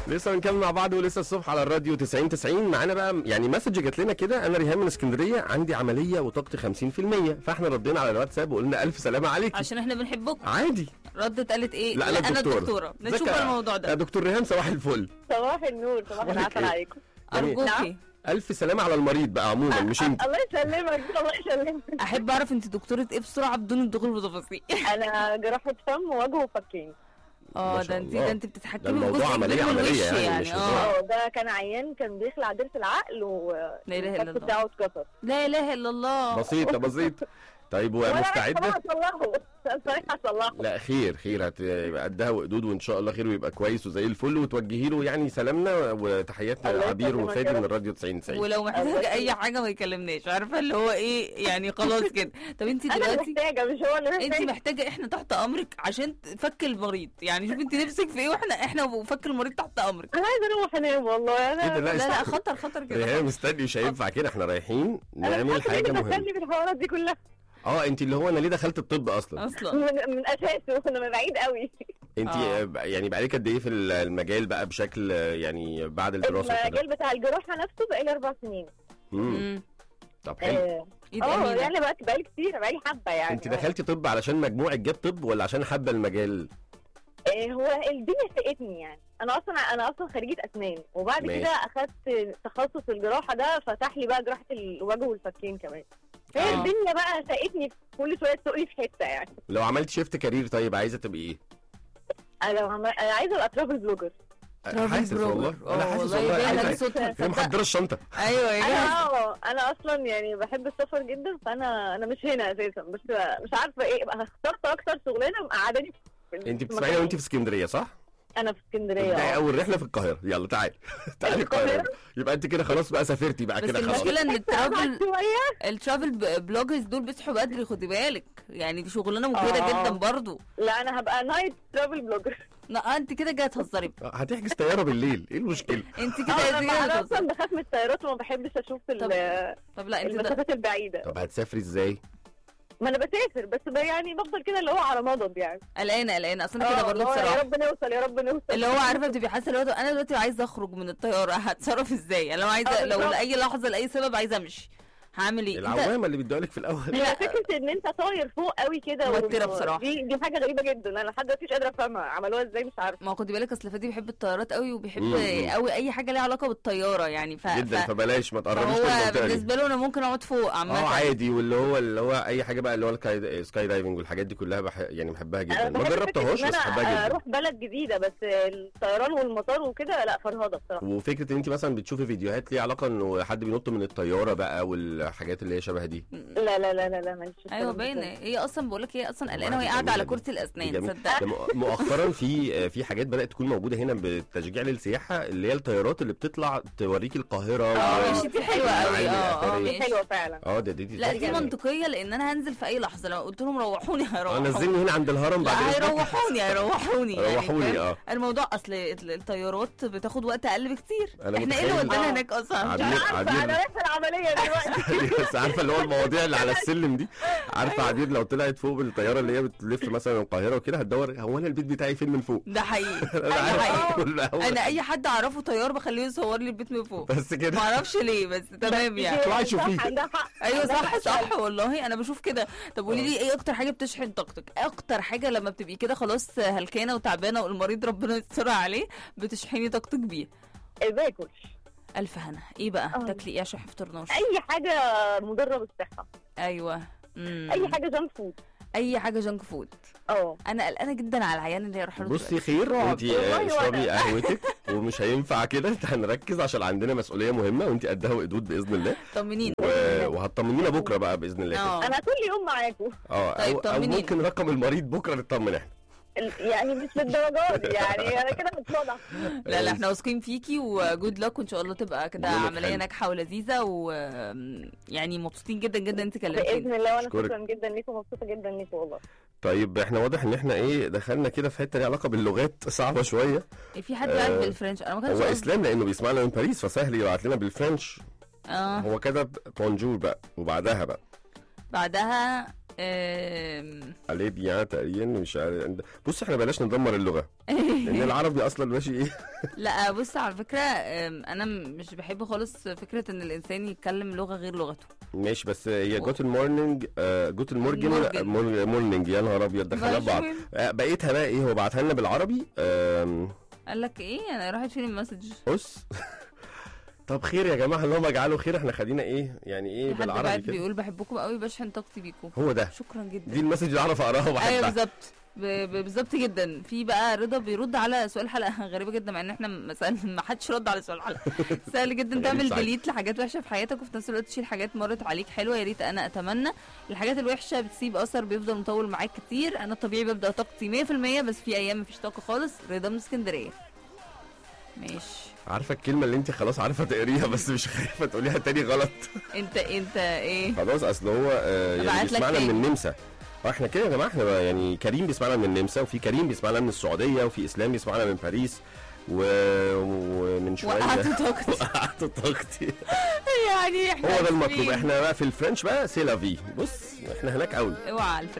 لسه بنكمل مع بعض ولسه الصبح على الراديو 90 90 معانا بقى يعني مسج جات لنا كده انا ريهام من اسكندريه عندي عمليه وطاقتي 50% فاحنا ردينا على الواتساب وقلنا الف سلامه عليكي عشان احنا بنحبكم عادي ردت قالت ايه لا انا الدكتوره الدكتوره نشوف ازيك يا- الموضوع يا ده دكتور ريهام صباح الفل صباح النور صباح أخبارك العسل إيه؟ عليكم يعني ارجوكي الف سلامه على المريض بقى عموما مش انت الله يسلمك الله يسلمك احب اعرف انت دكتوره ايه بسرعه بدون الدخول في تفاصيل انا جراحة فم ووجه وفكين اه ما ده شاء انت الله. ده انت ده بتتحكمي الموضوع في جزء عملية- كبير من عملية الوش يعني، يعني مش اه اه ده كان عيان كان بيخلع ضرس العقل و لا إله إلا الفك الله. بتاعه اتكسر لا اله الا الله بسيطه بسيطه طيب وأنا رايحة ومستعده اصلحه انا رايحه اصلحه لا خير خير هتبقى قدها وقدود وان شاء الله خير ويبقى كويس وزي الفل وتوجهي له يعني سلامنا وتحياتنا الله لعبير يسلمك وفادي يا من رب. الراديو 90 90 ولو محتاج الله اي يسلمك. حاجه ما يكلمناش عارفه اللي هو ايه يعني خلاص كده طب انت انا اللي دلوقتي محتاجه مش هو اللي انت محتاج محتاجه احنا تحت امرك عشان تفك المريض يعني شوف انت نفسك في ايه واحنا احنا وفك المريض تحت امرك انا عايزه اروح انام والله ايه انا ده لا لا لا است- خطر خطر كده ريهام استني مش هينفع كده احنا رايحين انا نعمل مش عارفة حاجه مين اللي مهمه دخلني في الحوارات دي كلها اه انت اللي هو انا ليه دخلت الطب اصلا اصلا من, من اساسه انا من بعيد قوي انت آه. آه، يعني بقالك قد ايه في المجال بقى بشكل آه، يعني بعد الدراسه وكده المجال بتاع الجراحه نفسه بقالي اربع سنين مم. امم طب حلو اه ايد آه، امينه يعني بقى بقالي كتير بقالي حبه يعني انت دخلتي طب علشان مجموعك جاب طب ولا عشان حابه المجال آه، هو الدنيا سقتني يعني انا اصلا انا اصلا خريجه اسنان وبعد ماشي. كده اخدت تخصص الجراحه ده فتح لي بقى جراحه الوجه والفكين كمان فهي آه. الدنيا بقى سقتني كل شويه تسوقني في حته يعني لو عملت شيفت كارير طيب عايزه تبقي ايه انا لو عم... انا عايزه ابقى ترافل بلوجر ترافل حاسس بلوجر. والله انا اه حاسس والله والله باين عايز- لك صوتها هي تصدق؟ محضره الشنطه ايوه يا انا جماعه اه انا اصلا يعني بحب السفر جدا فانا انا مش هنا اساسا بس مش عارفه ايه بقى اخترت اكتر شغلانه مقعداني في انت في بتسمعينا مكاني. وانت في اسكندريه صح؟ انا في اسكندريه ابداي اه اول رحله في القاهره يلا تعالي تعالي القاهره يبقى انت كده خلاص بقى سافرتي بقى بس كده خلاص المشكله ان الترافل أبعد شويه الترافل ب- بلوجرز دول بيصحوا بدري خدي بالك يعني دي شغلانه مجهده آه. جدا برضو لا انا هبقى نايت ترافل بلوجر لا انت كده جايه تهزري هتحجز طياره بالليل ايه المشكله؟ انت كده انا دي انا جايه اصلا تهزري بخاف من الطيارات وما بحبش اشوف ال- طب طب لا انت ده المسافات البعيده طب هتسافري ازاي؟ ما انا بسافر بس ب- يعني بفضل كده اللي هو على مضض يعني قلقانه قلقانه اصل انا كده آه، برضه اللي هو يا بصراحه رب نوصل يا رب نوصل اللي هو عارفه بتبقي حاسه اللي هو انا دلوقتي عايزه اخرج من الطياره هتصرف ازاي انا لو عايزه آه، لو بالظبط. لاي لحظه لاي سبب عايزه امشي هعمل ايه انت العوامه اللي بيدوها لك في الاول هي فكره ان انت طاير فوق قوي كده موترة و- بصراحة. دي دي حاجه غريبه جدا انا لحد دلوقتي مش قادره افهمها عملوها ازاي مش عارفه ما هو خدي بالك اصل فادي بيحب الطيارات قوي وبيحب مم، مم. قوي اي حاجه ليها علاقه بالطياره يعني ف... جدا ف... فبلاش ما تقربيش من فهو المنطقه دي بالنسبه له انا ممكن اقعد فوق عامه اه عادي واللي هو اللي هو اي حاجه بقى اللي هو الكاي- سكاي دايفنج والحاجات دي كلها بح... يعني بحبها جدا انا ما بحب فكرة جربتهاش ان بس انا بحبها جدا اروح بلد جديده بس الطيران والمطار وكده لا فرهضه بصراحه وفكره ان انت مثلا بتشوفي فيديوهات ليها علاقه انه حد بينط من الطياره بقى والحاجات اللي هي شبه دي لا لا لا لا لا ماليش في ايوه الكلام ده. باينه هي اصلا بقول لك هي اصلا والله قلقانه وهي دي قاعده على جميلة دي. كرسي دي الاسنان جميلة. صدق ده مؤ- مؤخرا في في حاجات بدات تكون موجوده هنا بالتشجيع للسياحه اللي هي الطيارات اللي بتطلع توريك القاهره اه وال- ماشي دي حلوه قوي والمعالم اه اه الأثرية. دي ماشي حلوه فعلا اه ده دي, دي لا دي جميل. منطقيه لان انا هنزل في اي لحظه لو قلت لهم روحوني اه هيروحوني نزلني هنا عند الهرم لا بعد إذنك. هيروحوني هيروحوني يعني روحوني فاهم؟ اه الموضوع اصل الطيارات بتاخد وقت اقل بكتير أنا احنا ايه اللي متخيل- ودانا آه. هناك اصلا عبير- مش عارفه عبير. انا رايحه العمليه دلوقتي بس عارفه اللي هو المواضيع اللي على السلم دي عارفه عبير لو طلعت فوق بالطياره اللي هي بتلف مثلا القاهره وكده هتدور هو انا البيت بتاعي فين من فوق ده حقيقي انا ده عارف حقيقي كل أول. انا اي حد اعرفه طيار بخليه يصور لي البيت من فوق بس كده ما اعرفش ليه بس تمام يعني طلعي شوفيه. صح، عندها حق ايوه عندها صح حق صح والله انا بشوف كده طب قولي لي ايه اكتر حاجه بتشحن طاقتك اكتر حاجه لما بتبقي كده خلاص هلكانه وتعبانه والمريض ربنا يسترها عليه بتشحني طاقتك بيه باكل الف هنا ايه بقى آه. تاكلي ايه عشان فطرناش اي حاجه مضره بالصحه ايوه مم. اي حاجه جانك فود اي حاجه جانك فود اه انا قلقانه جدا على العيان اللي هيروح له بصي دلوقتي. خير رعب. انت والله اشربي وأنا. قهوتك ومش هينفع كده هنركز عشان عندنا مسؤوليه مهمه وانت قدها وقدود باذن الله طمنيني و- وهتطمنينا بكره بقى باذن الله كده. اه انا كل يوم معاكم اه طيب او, أو طمنيني. ممكن رقم المريض بكره نطمن احنا ال- يعني مش للدرجات دي يعني انا كده متفضح لا لا احنا واثقين فيكي وجود لك وان شاء الله تبقى كده يومك عمليه حلو. ناجحه ولذيذه و يعني مبسوطين جدا جدا انت كلمتيني باذن الله وانا أشكرك. شكرا جدا ليكم مبسوطه جدا ليكم والله طيب احنا واضح ان احنا ايه دخلنا كده في حته ليها علاقه باللغات صعبه شويه في حد قاعد آه، بالفرنش انا ما كانش هو قصدي اسلام لانه بيسمعنا من باريس فسهل يبعت لنا بالفرنش اه هو كتب بونجور بقى وبعدها بقى بعدها آم، عليه بيان تقريبا مش عارف بص احنا بلاش ندمر اللغه لان العربي اصلا ماشي ايه لا بص على فكره آم، انا م- مش بحب خالص فكره ان الانسان يتكلم لغه غير لغته ماشي بس هي جوت المورنينج آه جوت المورجن مورجن. مور- مورنينج يا نهار ابيض دخلها مش بعض مهم. آه، بقيتها بقى ايه هو بعتها لنا بالعربي آم، قال لك ايه انا راحت فين المسج بص طب خير يا جماعه اللهم اجعله خير احنا خلينا ايه يعني ايه في حد بعت بالعربي كده بيقول بحبكم قوي بشحن طاقتي بيكم هو ده شكرا جدا دي المسج اللي اعرف اقراها ايوه واحبها بالظبط ب- ب- بالظبط جدا في بقى رضا بيرد على سؤال حلقه غريبه جدا مع ان احنا مثلا ما حدش رد على سؤال حلقه سهل جدا غريب تعمل سعيد. ديليت لحاجات وحشه في حياتك وفي نفس الوقت تشيل حاجات مرت عليك حلوه يا ريت انا اتمنى الحاجات الوحشه بتسيب اثر بيفضل مطول معاك كتير انا طبيعي ببدا طاقتي 100% بس في ايام مفيش طاقه خالص رضا من اسكندريه ماشي عارفه الكلمه اللي انت خلاص عارفه تقريها بس مش خايفه تقوليها تاني غلط انت انت ايه خلاص اصل هو آه يعني أبعت لك بيسمعنا من تاني. النمسا اه احنا كده يا جماعه احنا بقى يعني كريم بيسمعنا من النمسا وفي كريم بيسمعنا من السعوديه وفي اسلام بيسمعنا من باريس و... ومن شويه وقعت طاقتي وقعت طاقتي يعني احنا هو ده المطلوب آسفين. احنا بقى في الفرنش بقى سيلافي بص احنا هناك قوي اوعى